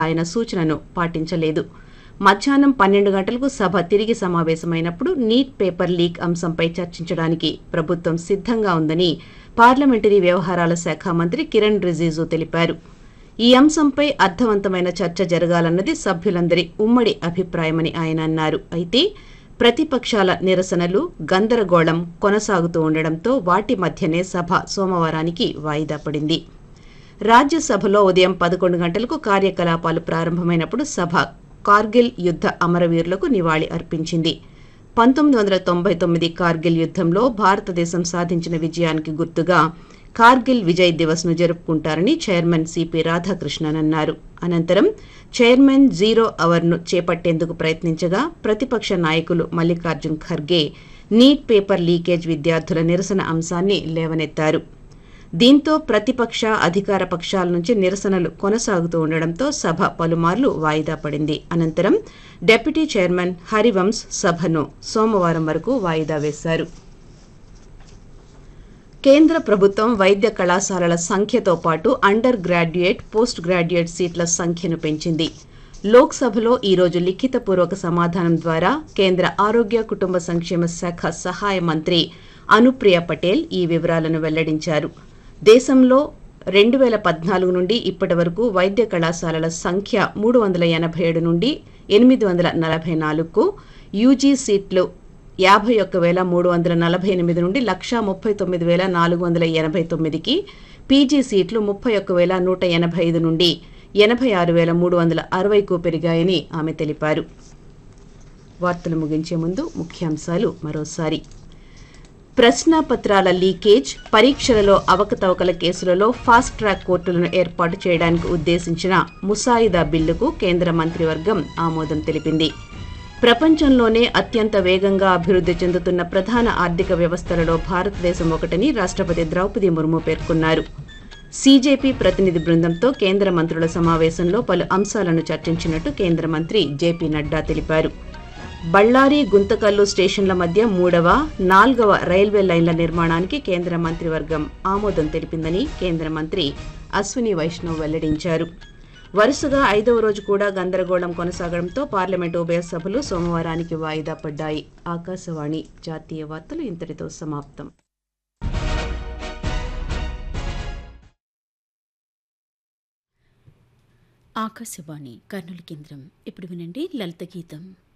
ఆయన సూచనను పాటించలేదు మధ్యాహ్నం పన్నెండు గంటలకు సభ తిరిగి సమావేశమైనప్పుడు నీట్ పేపర్ లీక్ అంశంపై చర్చించడానికి ప్రభుత్వం సిద్ధంగా ఉందని పార్లమెంటరీ వ్యవహారాల శాఖ మంత్రి కిరణ్ రిజిజు తెలిపారు ఈ అంశంపై అర్థవంతమైన చర్చ జరగాలన్నది సభ్యులందరి ఉమ్మడి అభిప్రాయమని ఆయన అన్నారు అయితే ప్రతిపక్షాల నిరసనలు గందరగోళం కొనసాగుతూ ఉండడంతో వాటి మధ్యనే సభ సోమవారానికి వాయిదా పడింది రాజ్యసభలో ఉదయం పదకొండు గంటలకు కార్యకలాపాలు ప్రారంభమైనప్పుడు సభ కార్గిల్ యుద్ధ అమరవీరులకు నివాళి అర్పించింది పంతొమ్మిది వందల తొంభై తొమ్మిది కార్గిల్ యుద్ధంలో భారతదేశం సాధించిన విజయానికి గుర్తుగా కార్గిల్ విజయ్ దివస్ ను జరుపుకుంటారని చైర్మన్ సిపి రాధాకృష్ణన్ అన్నారు అనంతరం చైర్మన్ జీరో అవర్ ను చేపట్టేందుకు ప్రయత్నించగా ప్రతిపక్ష నాయకులు Mallikarjun Kharge NEET paper leakage విద్యార్థుల నిరసన అంశాన్ని లేవనెత్తారు దీంతో ప్రతిపక్ష అధికార పక్షాల నుంచి నిరసనలు కొనసాగుతూ ఉండడంతో సభ పలుమార్లు వాయిదా పడింది అనంతరం డిప్యూటీ చైర్మన్ హరివంశ్ సభను సోమవారం వరకు వాయిదా వేశారు కేంద్ర ప్రభుత్వం వైద్య కళాశాలల సంఖ్యతో పాటు అండర్ గ్రాడ్యుయేట్ పోస్ట్ గ్రాడ్యుయేట్ సీట్ల సంఖ్యను పెంచింది లోక్సభలో ఈ రోజు లిఖితపూర్వక సమాధానం ద్వారా కేంద్ర ఆరోగ్య కుటుంబ సంక్షేమ శాఖ సహాయ మంత్రి అనుప్రియ పటేల్ ఈ వివరాలను వెల్లడించారు దేశంలో రెండు వేల పద్నాలుగు నుండి ఇప్పటి వరకు వైద్య కళాశాలల సంఖ్య మూడు వందల ఎనభై ఏడు నుండి ఎనిమిది వందల నలభై నాలుగుకు యూజీ సీట్లు యాభై ఒక్క వేల మూడు వందల నలభై ఎనిమిది నుండి లక్షా ముప్పై తొమ్మిది వేల నాలుగు వందల ఎనభై తొమ్మిదికి పీజీ సీట్లు ముప్పై ఒక్క వేల నూట ఎనభై ఐదు నుండి ఎనభై ఆరు వేల మూడు వందల అరవైకు పెరిగాయని ఆమె తెలిపారు వార్తలు ముగించే ముందు ముఖ్యాంశాలు మరోసారి ప్రశ్నాపత్రాల లీకేజ్ పరీక్షలలో అవకతవకల కేసులలో ఫాస్ట్ ట్రాక్ కోర్టులను ఏర్పాటు చేయడానికి ఉద్దేశించిన ముసాయిదా బిల్లుకు కేంద్ర మంత్రివర్గం ఆమోదం తెలిపింది ప్రపంచంలోనే అత్యంత వేగంగా అభివృద్ధి చెందుతున్న ప్రధాన ఆర్థిక వ్యవస్థలలో భారతదేశం ఒకటని రాష్ట్రపతి ద్రౌపది ముర్ము పేర్కొన్నారు సీజేపీ ప్రతినిధి బృందంతో కేంద్ర మంత్రుల సమావేశంలో పలు అంశాలను చర్చించినట్టు కేంద్ర మంత్రి జేపీ నడ్డా తెలిపారు బళ్ళారి గుంతకల్లు స్టేషన్ల మధ్య మూడవ నాల్గవ రైల్వే లైన్ల నిర్మాణానికి కేంద్ర మంత్రివర్గం ఆమోదం తెలిపిందని కేంద్ర మంత్రి అశ్విని వైష్ణవ్ వెల్లడించారు వరుసగా ఐదవ రోజు కూడా గందరగోళం కొనసాగడంతో పార్లమెంటు ఉభయ సభలు సోమవారానికి వాయిదా పడ్డాయి ఆకాశవాణి జాతీయ వార్తలు ఇంతటితో సమాప్తం ఆకాశవాణి కర్నూలు కేంద్రం ఇప్పుడు వినండి లలిత గీతం